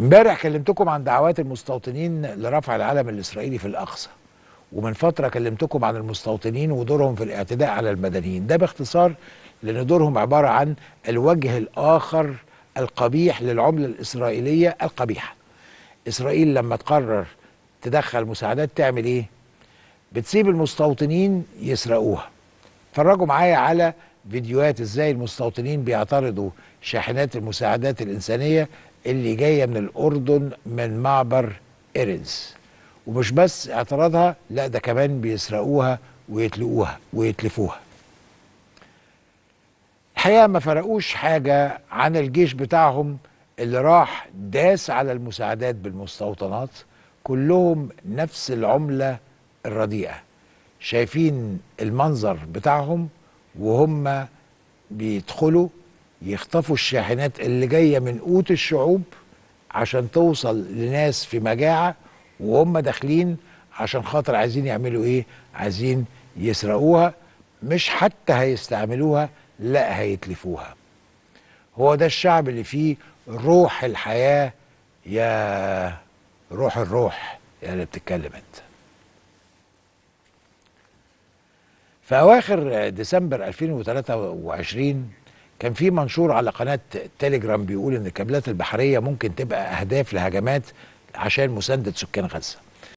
امبارح كلمتكم عن دعوات المستوطنين لرفع العلم الاسرائيلي في الاقصى ومن فتره كلمتكم عن المستوطنين ودورهم في الاعتداء على المدنيين ده باختصار لان دورهم عباره عن الوجه الاخر القبيح للعمله الاسرائيليه القبيحه اسرائيل لما تقرر تدخل مساعدات تعمل ايه بتسيب المستوطنين يسرقوها اتفرجوا معايا على فيديوهات ازاي المستوطنين بيعترضوا شاحنات المساعدات الانسانيه اللي جايه من الاردن من معبر ايرنز ومش بس اعتراضها لا ده كمان بيسرقوها ويتلقوها ويتلفوها الحقيقه ما فرقوش حاجه عن الجيش بتاعهم اللي راح داس على المساعدات بالمستوطنات كلهم نفس العمله الرديئه شايفين المنظر بتاعهم وهم بيدخلوا يخطفوا الشاحنات اللي جايه من قوت الشعوب عشان توصل لناس في مجاعه وهم داخلين عشان خاطر عايزين يعملوا ايه؟ عايزين يسرقوها مش حتى هيستعملوها لا هيتلفوها. هو ده الشعب اللي فيه روح الحياه يا روح الروح يا اللي بتتكلم انت. في اواخر ديسمبر 2023 كان في منشور على قناه تيليجرام بيقول ان الكابلات البحريه ممكن تبقى اهداف لهجمات عشان مسانده سكان غزه.